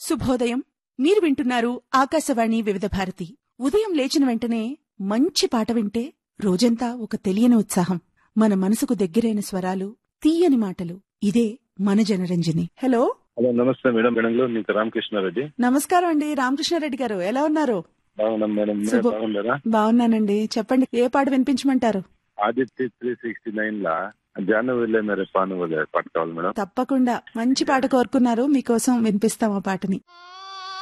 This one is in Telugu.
శుభోదయం మీరు వింటున్నారు ఆకాశవాణి వివిధ భారతి ఉదయం లేచిన వెంటనే మంచి పాట వింటే రోజంతా ఒక తెలియని ఉత్సాహం మన మనసుకు దగ్గరైన స్వరాలు తీయని మాటలు ఇదే మన జనరంజని హలో హలో నమస్తే మేడం బెంగళూరు నుంచి రామకృష్ణారెడ్డి నమస్కారం అండి రామకృష్ణారెడ్డి గారు ఎలా ఉన్నారు బాగున్నాం మేడం మీరు శుభ- బాగున్నారా బాగున్నానండి చెప్పండి ఏ పాట వినిపించమంటారు ఆదిత్య త్రీ సిక్స్టీ నైన్ లా జానవరిలో మేరే పాను పాట కావాలి మేడం తప్పకుండా మంచి పాట కోరుకున్నారు మీకోసం వినిపిస్తాం ఆ పాటని ఆ